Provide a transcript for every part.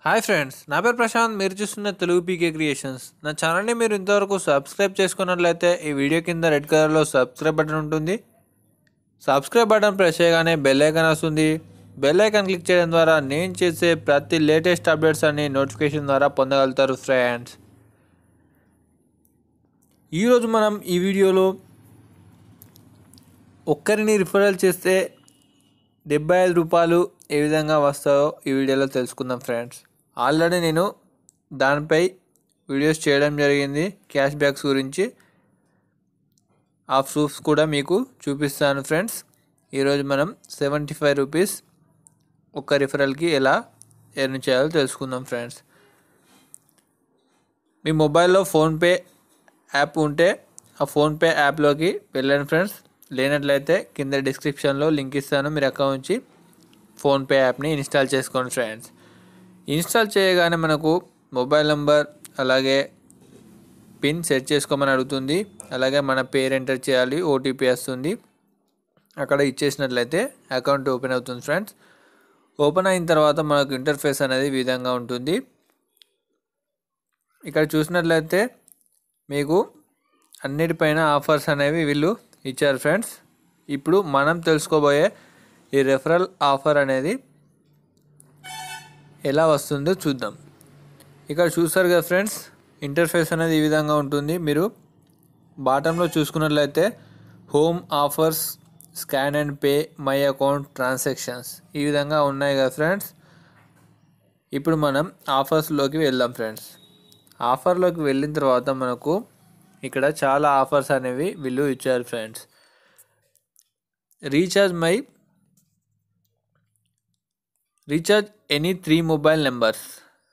hi friends నా పేరు ప్రశాంత్ మీరు చూస్తున్న తెలుగు పీకే క్రియేషన్స్ నా ఛానల్ని మీరు ఇంతవరకు సబ్స్క్రైబ్ చేసుకున్నట్లయితే ఈ వీడియో కింద రెడ్ కలర్లో సబ్స్క్రైబ్ బటన్ ఉంటుంది సబ్స్క్రైబ్ బటన్ ప్రెస్ చేయగానే బెల్ ఐకాన్ వస్తుంది బెల్ ఐకాన్ క్లిక్ చేయడం ద్వారా నేను చేసే ప్రతి లేటెస్ట్ అప్డేట్స్ అన్ని నోటిఫికేషన్ ద్వారా పొందగలుగుతారు ఫ్రెండ్స్ ఈరోజు మనం ఈ వీడియోలో ఒక్కరిని రిఫరల్ చేస్తే డెబ్బై ఐదు రూపాయలు ఏ విధంగా వస్తాయో ఈ వీడియోలో తెలుసుకుందాం ఫ్రెండ్స్ ఆల్రెడీ నేను దానిపై వీడియోస్ చేయడం జరిగింది క్యాష్ బ్యాక్స్ గురించి ఆ ప్రూఫ్స్ కూడా మీకు చూపిస్తాను ఫ్రెండ్స్ ఈరోజు మనం సెవెంటీ ఫైవ్ రూపీస్ ఒక రిఫరల్కి ఎలా ఎర్న్ చేయాలో తెలుసుకుందాం ఫ్రెండ్స్ మీ మొబైల్లో ఫోన్పే యాప్ ఉంటే ఆ ఫోన్పే యాప్లోకి వెళ్ళండి ఫ్రెండ్స్ లేనట్లయితే కింద డిస్క్రిప్షన్లో లింక్ ఇస్తాను మీరు అకౌంట్ నుంచి ఫోన్పే యాప్ని ఇన్స్టాల్ చేసుకోండి ఫ్రెండ్స్ ఇన్స్టాల్ చేయగానే మనకు మొబైల్ నెంబర్ అలాగే పిన్ సెట్ చేసుకోమని అడుగుతుంది అలాగే మన పేరు ఎంటర్ చేయాలి ఓటీపీ వస్తుంది అక్కడ ఇచ్చేసినట్లయితే అకౌంట్ ఓపెన్ అవుతుంది ఫ్రెండ్స్ ఓపెన్ అయిన తర్వాత మనకు ఇంటర్ఫేస్ అనేది ఈ విధంగా ఉంటుంది ఇక్కడ చూసినట్లయితే మీకు అన్నిటిపైన ఆఫర్స్ అనేవి వీళ్ళు ఇచ్చారు ఫ్రెండ్స్ ఇప్పుడు మనం తెలుసుకోబోయే ఈ రెఫరల్ ఆఫర్ అనేది ఎలా వస్తుందో చూద్దాం ఇక్కడ చూస్తారు కదా ఫ్రెండ్స్ ఇంటర్ఫేస్ అనేది ఈ విధంగా ఉంటుంది మీరు బాటంలో చూసుకున్నట్లయితే home offers scan and pay my account transactions ఈ విధంగా ఉన్నాయి కదా ఫ్రెండ్స్ ఇప్పుడు మనం ఆఫర్స్లోకి వెళ్దాం ఫ్రెండ్స్ ఆఫర్లోకి వెళ్ళిన తర్వాత మనకు ఇక్కడ చాలా ఆఫర్స్ అనేవి వీళ్ళు ఇచ్చారు friends recharge my recharge any three mobile numbers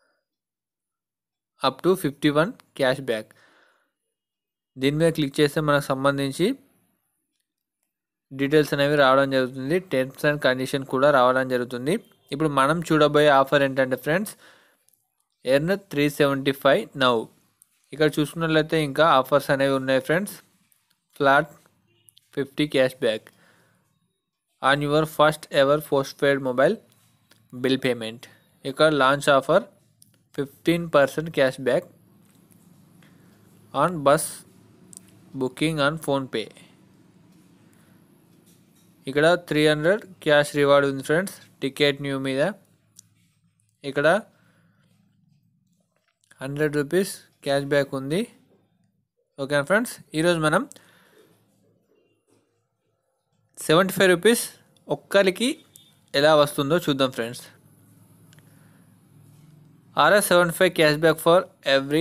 up to fifty one cash back దీని మీద క్లిక్ చేస్తే మనకు సంబంధించి డీటెయిల్స్ అనేవి రావడం జరుగుతుంది టర్మ్స్ అండ్ కండిషన్ కూడా రావడం జరుగుతుంది ఇప్పుడు మనం చూడబోయే ఆఫర్ ఏంటంటే friends earn three seventy five now ఇక్కడ చూసుకున్నట్లయితే ఇంకా ఆఫర్స్ అనేవి ఉన్నాయి friends flat fifty cash back on your first ever post paid mobile bill payment ఇక్కడ launch offer fifteen percent cash back on bus booking on PhonePe ఇక్కడ three hundred cash reward ఉంది friends ticket new మీద ఇక్కడ hundred rupees cash back ఉంది okay friends ఈరోజు మనం seventy five rupees ఒక్కరికి ఎలా వస్తుందో చూద్దాం friends RS seventy five cash back for every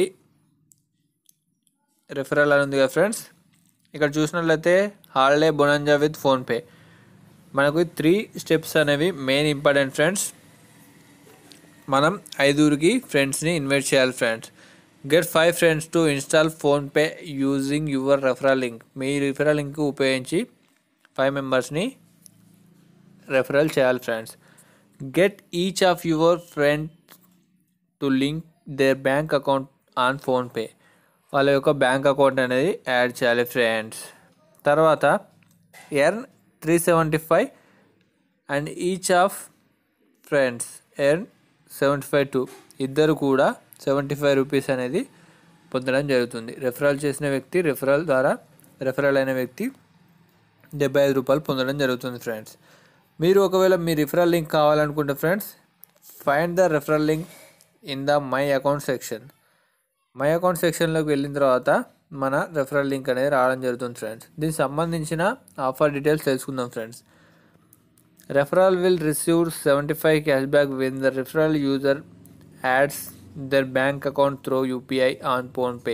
referral అని ఉంది కదా ఫ్రెండ్స్ ఇక్కడ చూసినట్లయితే హాలిడే బొనంజా విత్ ఫోన్పే మనకు త్రీ స్టెప్స్ అనేవి మెయిన్ ఇంపార్టెంట్ ఫ్రెండ్స్ మనం ఐదుగురికి ఫ్రెండ్స్ని ఇన్వైట్ చేయాలి friends get five friends to install PhonePe using your referral link మీ రిఫరల్ లింక్ ఉపయోగించి ఫైవ్ మెంబర్స్ని రెఫరల్ చేయాలి friends get each of your friend to link their bank account on PhonePe వాళ్ళ యొక్క బ్యాంక్ అకౌంట్ అనేది add చేయాలి friends తర్వాత earn three seventy five and each of friends earn seventy five too ఇద్దరు కూడా seventy five rupees అనేది పొందడం జరుగుతుంది రెఫరల్ చేసిన వ్యక్తి రెఫరల్ ద్వారా రెఫరల్ అయిన వ్యక్తి డెబ్బై ఐదు రూపాయలు పొందడం జరుగుతుంది ఫ్రెండ్స్ మీరు ఒకవేళ మీ రిఫరల్ లింక్ కావాలనుకుంటే friends find the referral link in the my account section my account సెక్షన్లోకి వెళ్ళిన తర్వాత మన రెఫరల్ లింక్ అనేది రావడం జరుగుతుంది ఫ్రెండ్స్ దీనికి సంబంధించిన ఆఫర్ డీటెయిల్స్ తెలుసుకుందాం friends referral will receive seventy five cash back when the referral user adds their bank account through UPI on PhonePe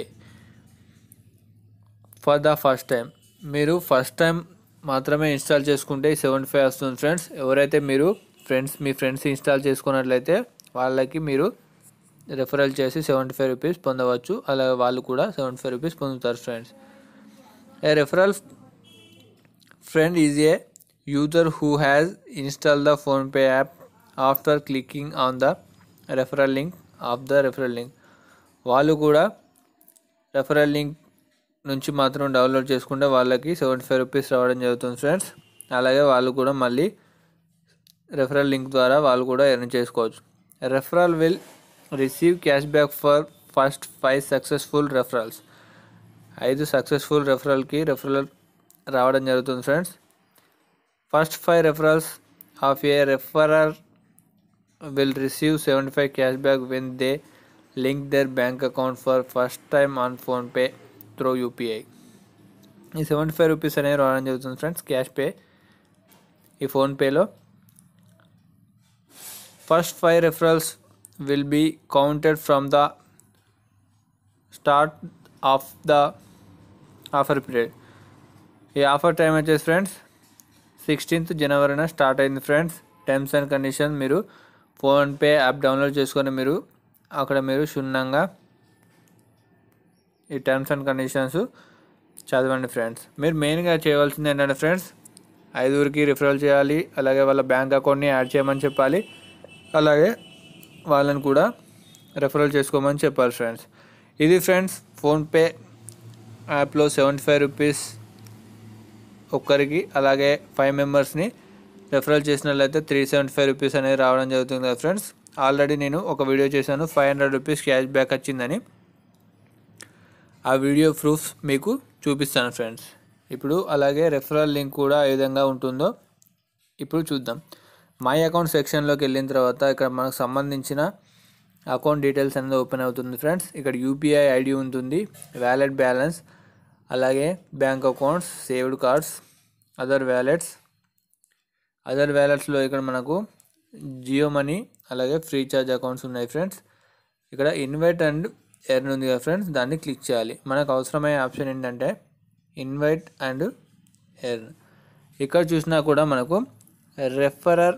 for the first time మీరు ఫస్ట్ టైం మాత్రమే install చేసుకుంటే seventy five వస్తుంది friends ఎవరైతే మీరు friends మీ friends install చేసుకున్నట్లయితే వాళ్ళకి మీరు referral చేసి సెవెంటీ ఫైవ్ రూపీస్ పొందవచ్చు అలాగే వాళ్ళు కూడా సెవెంటీ ఫైవ్ రూపీస్ పొందుతారు friends a referral friend is a user who has install the PhonePe app after clicking on the referral link of the referral link వాళ్ళు కూడా రెఫరల్ లింక్ నుంచి మాత్రం download చేసుకుంటే వాళ్ళకి సెవెంటీ ఫైవ్ రూపీస్ రావడం జరుగుతుంది friends అలాగే వాళ్ళు కూడా మళ్ళీ రెఫరల్ లింక్ ద్వారా వాళ్ళు కూడా ఎర్న్ చేసుకోవచ్చు referral will receive cash back for first five successful referrals ఐదు సక్సెస్ఫుల్ రెఫరల్కి రెఫరల్ రావడం జరుగుతుంది friends first five referrals of a referrer will receive seventy five cash back when they link their bank account for first time on PhonePe through UPI ఈ seventy five rupees అనేవి రావడం జరుగుతుంది friends cash pay ఈ ఫోన్పేలో first five referrals will be counted from the start of the offer period ఈ offer time వచ్చేసి friends sixteenth జనవరిన start అయింది ఫ్రెండ్స్ టర్మ్స్ అండ్ కండిషన్ మీరు ఫోన్పే యాప్ డౌన్లోడ్ చేసుకొని మీరు అక్కడ మీరు క్షుణ్ణంగా ఈ టర్మ్స్ అండ్ కండిషన్స్ చదవండి ఫ్రెండ్స్ మీరు మెయిన్గా చేయవలసింది ఏంటంటే ఫ్రెండ్స్ ఐదుగురికి రిఫరల్ చేయాలి అలాగే వాళ్ళ బ్యాంక్ అకౌంట్ని యాడ్ చేయమని చెప్పాలి అలాగే వాళ్ళని కూడా రెఫరల్ చేసుకోమని చెప్పాలి ఫ్రెండ్స్ ఇది ఫ్రెండ్స్ ఫోన్పే యాప్లో సెవెంటీ ఫైవ్ రూపీస్ ఒక్కరికి అలాగే ఫైవ్ మెంబర్స్ని రెఫరల్ చేసినట్లయితే త్రీ సెవెంటీ ఫైవ్ రూపీస్ అనేది రావడం జరుగుతుంది కదా ఫ్రెండ్స్ ఆల్రెడీ నేను ఒక వీడియో చేశాను five hundred rupees cash back వచ్చిందని ఆ వీడియో ప్రూఫ్స్ మీకు చూపిస్తాను ఫ్రెండ్స్ ఇప్పుడు అలాగే రెఫరల్ లింక్ కూడా ఏ విధంగా ఉంటుందో ఇప్పుడు చూద్దాం మై అకౌంట్ సెక్షన్లోకి వెళ్ళిన తర్వాత ఇక్కడ మనకు సంబంధించిన అకౌంట్ డీటెయిల్స్ అనేది ఓపెన్ అవుతుంది ఫ్రెండ్స్ ఇక్కడ యూపీఐ ఐడి ఉంటుంది వ్యాలెట్ బ్యాలెన్స్ అలాగే bank accounts saved cards other wallets other వ్యాలెట్స్లో ఇక్కడ మనకు జియో మనీ అలాగే ఫ్రీ చార్జ్ అకౌంట్స్ ఉన్నాయి ఫ్రెండ్స్ ఇక్కడ ఇన్వైట్ అండ్ ఎర్న్ ఉంది కదా ఫ్రెండ్స్ దాన్ని క్లిక్ చేయాలి మనకు అవసరమయ్యే ఆప్షన్ ఏంటంటే ఇన్వైట్ అండ్ ఎర్న్ ఇక్కడ చూసినా కూడా మనకు referrer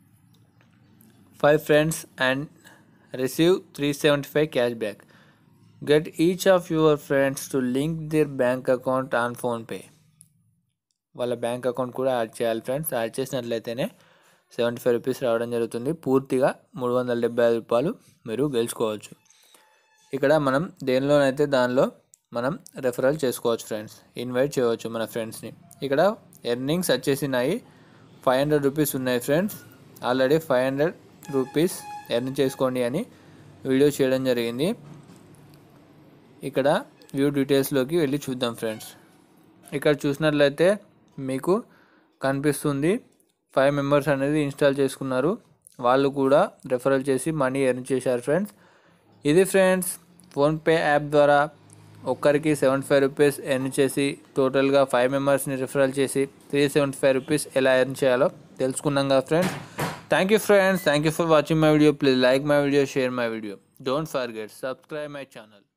five friends and receive three seventy five cash back get each of your friends to link their bank account on PhonePe వాళ్ళ బ్యాంక్ అకౌంట్ కూడా యాడ్ చేయాలి ఫ్రెండ్స్ యాడ్ చేసినట్లయితేనే seventy five rupees రావడం జరుగుతుంది పూర్తిగా మూడు వందల డెబ్బై ఐదు రూపాయలు మీరు గెలుచుకోవచ్చు ఇక్కడ మనం దేనిలోనైతే దానిలో మనం రెఫరల్ చేసుకోవచ్చు ఫ్రెండ్స్ ఇన్వైట్ చేయవచ్చు మన ఫ్రెండ్స్ని ఇక్కడ ఎర్నింగ్స్ వచ్చేసినాయి ఫైవ్ హండ్రెడ్ రూపీస్ ఉన్నాయి friends already five hundred rupees earn చేసుకోండి అని వీడియో చేయడం జరిగింది ఇక్కడ వ్యూ డీటెయిల్స్లోకి వెళ్ళి చూద్దాం ఫ్రెండ్స్ ఇక్కడ చూసినట్లయితే మీకు కనిపిస్తుంది ఫైవ్ మెంబర్స్ అనేది ఇన్స్టాల్ చేసుకున్నారు వాళ్ళు కూడా రెఫరల్ చేసి మనీ ఎర్న్ చేశారు ఫ్రెండ్స్ ఇది ఫ్రెండ్స్ ఫోన్పే యాప్ ద్వారా ఒక్కరికి సెవెంటీ ఫైవ్ రూపీస్ ఎర్న్ చేసి టోటల్గా ఫైవ్ మెంబర్స్ని రిఫరల్ చేసి త్రీ సెవెంటీ ఫైవ్ రూపీస్ ఎలా ఎర్న్ చేయాలో తెలుసుకున్నాం కదా friends thank you friends thank you for watching my video please like my video share my video don't forget subscribe my channel